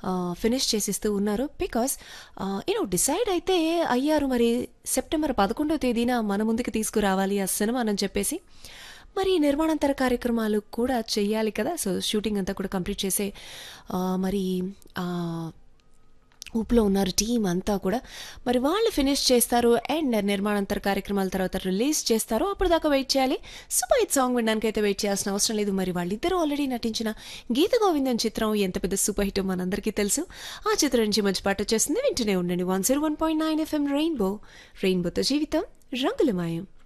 finish చేసిస్తూ ఉన్నారు because you know decide అయితే అయ్యారు మరి సెప్టెంబర్ పదకొండో తేదీన మన ముందుకు తీసుకురావాలి ఆ సినిమానని చెప్పేసి మరి నిర్మాణాంతర కార్యక్రమాలు కూడా చెయ్యాలి కదా సో షూటింగ్ అంతా కూడా కంప్లీట్ చేసే ఆ, మరి ఆ, ఊపులో ఉన్నారు టీం అంతా కూడా మరి వాళ్ళు ఫినిష్ చేస్తారు అండ్ నిర్మాణాంతర కార్యక్రమాల తర్వాత రిలీజ్ చేస్తారు అప్పుడు దాకా వెయిట్ చేయాలి సూపర్ హిట్ సాంగ్ వినడానికి అయితే వెయిట్ చేయాల్సిన అవసరం లేదు మరి వాళ్ళిద్దరూ ఆల్రెడీ నటించిన గీత గోవిందం చిత్రం ఎంత పెద్ద సూపర్ హిట్ మనందరికీ తెలుసు ఆ చిత్రం నుంచి మంచి పాట వచ్చేస్తుంది వింటూనే ఉండండి one zero one point nine FM rainbow రెయిన్బోతో జీవితం రంగులమాయం